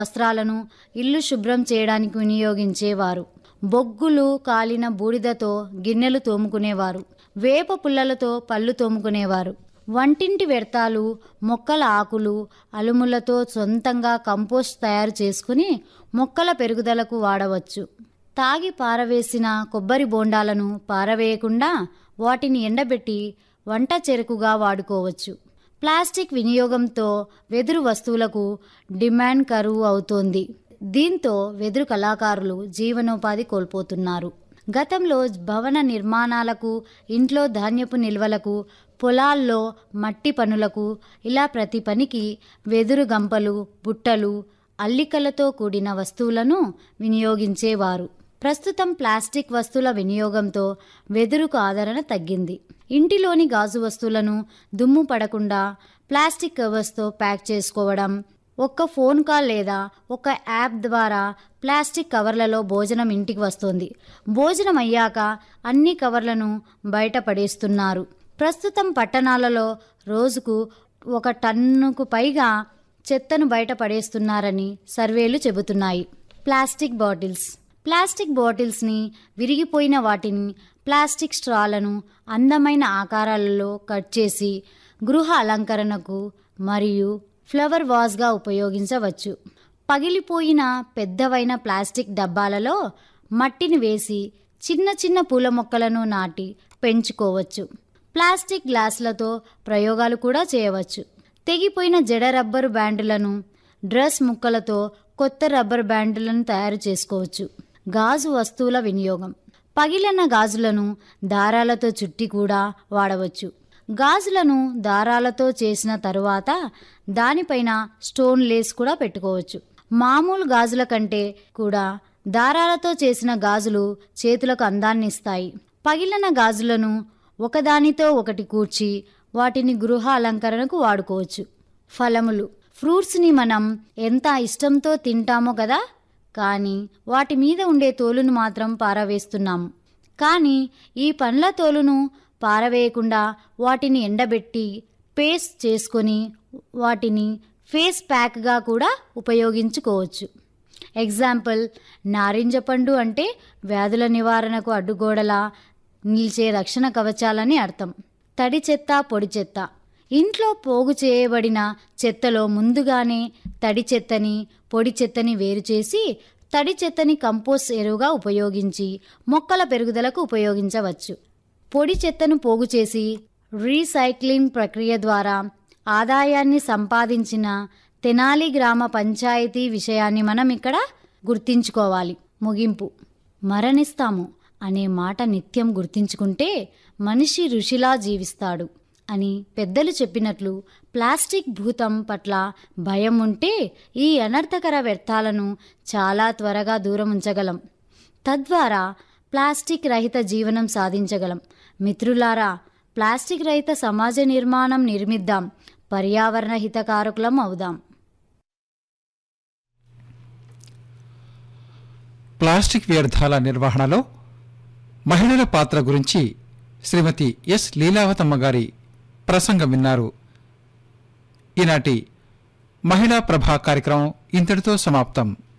వస్త్రాలను ఇల్లు శుభ్రం చేయడానికి వినియోగించేవారు బొగ్గులు కాలిన బూడిదతో గిన్నెలు తోముకునేవారు వేప పుల్లలతో పళ్ళు తోముకునేవారు వంటింటి వ్యర్థాలు మొక్కల ఆకులు అలుములతో సొంతంగా కంపోస్ట్ తయారు చేసుకుని మొక్కల పెరుగుదలకు వాడవచ్చు తాగి పారవేసిన కొబ్బరి బోండాలను పారవేయకుండా వాటిని ఎండబెట్టి వంట చెరుకుగా వాడుకోవచ్చు ప్లాస్టిక్ వినియోగంతో వెదురు వస్తువులకు డిమాండ్ కరువు అవుతోంది దీంతో వెదురు కళాకారులు జీవనోపాధి కోల్పోతున్నారు గతంలో భవన నిర్మాణాలకు ఇంట్లో ధాన్యపు నిల్వలకు పొలాల్లో మట్టి పనులకు ఇలా ప్రతి పనికి వెదురు గంపలు బుట్టలు అల్లికలతో కూడిన వస్తువులను వినియోగించేవారు ప్రస్తుతం ప్లాస్టిక్ వస్తువుల వినియోగంతో వెదురుకు ఆదరణ తగ్గింది ఇంటిలోని గాజు వస్తువులను దుమ్ము పడకుండా ప్లాస్టిక్ కవర్స్తో ప్యాక్ చేసుకోవడం ఒక్క ఫోన్ కాల్ లేదా ఒక యాప్ ద్వారా ప్లాస్టిక్ కవర్లలో భోజనం ఇంటికి వస్తుంది భోజనం అయ్యాక అన్ని కవర్లను బయట పడేస్తున్నారు ప్రస్తుతం పట్టణాలలో రోజుకు ఒక టన్నుకు పైగా చెత్తను బయట పడేస్తున్నారని సర్వేలు చెబుతున్నాయి ప్లాస్టిక్ బాటిల్స్ ప్లాస్టిక్ బాటిల్స్ని విరిగిపోయిన వాటిని ప్లాస్టిక్ స్ట్రాలను అందమైన ఆకారాలలో కట్ చేసి గృహ అలంకరణకు మరియు ఫ్లవర్ వాజ్గా ఉపయోగించవచ్చు పగిలిపోయిన పెద్దవైన ప్లాస్టిక్ డబ్బాలలో మట్టిని వేసి చిన్న చిన్న పూల మొక్కలను నాటి పెంచుకోవచ్చు ప్లాస్టిక్ గ్లాసులతో ప్రయోగాలు కూడా చేయవచ్చు తెగిపోయిన జడ రబ్బరు బ్యాండులను డ్రెస్ ముక్కలతో కొత్త రబ్బర్ బ్యాండులను తయారు చేసుకోవచ్చు గాజు వస్తువుల వినియోగం పగిలిన గాజులను దారాలతో చుట్టి కూడా వాడవచ్చు గాజులను దారాలతో చేసిన తరువాత దానిపైన స్టోన్ లేస్ కూడా పెట్టుకోవచ్చు మామూలు గాజుల కంటే కూడా దారాలతో చేసిన గాజులు చేతులకు అందాన్ని ఇస్తాయి పగిలిన గాజులను ఒకదానితో ఒకటి కూర్చి వాటిని గృహ అలంకరణకు వాడుకోవచ్చు ఫలములు ఫ్రూట్స్ని మనం ఎంత ఇష్టంతో తింటామో కదా కానీ వాటి మీద ఉండే తోలును మాత్రం పారవేస్తున్నాము కానీ ఈ పండ్ల తోలును పారవేయకుండా వాటిని ఎండబెట్టి పేస్ట్ చేసుకొని వాటిని ఫేస్ ప్యాక్గా కూడా ఉపయోగించుకోవచ్చు ఎగ్జాంపుల్ నారింజ పండు అంటే వ్యాధుల నివారణకు అడ్డుగోడలా నిలిచే రక్షణ కవచాలని అర్థం తడి చెత్త పొడి చెత్త ఇంట్లో పోగు చేయబడిన చెత్తలో ముందుగానే తడి చెత్తని పొడి చెత్తని వేరు చేసి తడి చెత్తని కంపోస్ట్ ఎరువుగా ఉపయోగించి మొక్కల పెరుగుదలకు ఉపయోగించవచ్చు పొడి చెత్తను పోగు చేసి రీసైక్లింగ్ ప్రక్రియ ద్వారా ఆదాయాన్ని సంపాదించిన తెనాలి గ్రామ పంచాయతీ విషయాన్ని మనం ఇక్కడ గుర్తించుకోవాలి ముగింపు మరణిస్తాము అనే మాట నిత్యం గుర్తించుకుంటే మనిషి ఋషిలా జీవిస్తాడు అని పెద్దలు చెప్పినట్లు ప్లాస్టిక్ భూతం పట్ల భయం ఉంటే ఈ అనర్థకర వ్యర్థాలను చాలా త్వరగా దూరం ఉంచగలం తద్వారా ప్లాస్టిక్ రహిత జీవనం సాధించగలం మిత్రులారా ప్లాస్టిక్ రహిత సమాజ నిర్మాణం నిర్మిద్దాం పర్యావరణ హితకారకులం అవుదాం ప్లాస్టిక్ వ్యర్థాల నిర్వహణలో మహిళల పాత్ర గురించి శ్రీమతి ఎస్ లీలావతమ్మ గారి ప్రసంగం విన్నారు ఈనాటి మహిళా ప్రభా కార్యక్రమం ఇంతటితో సమాప్తం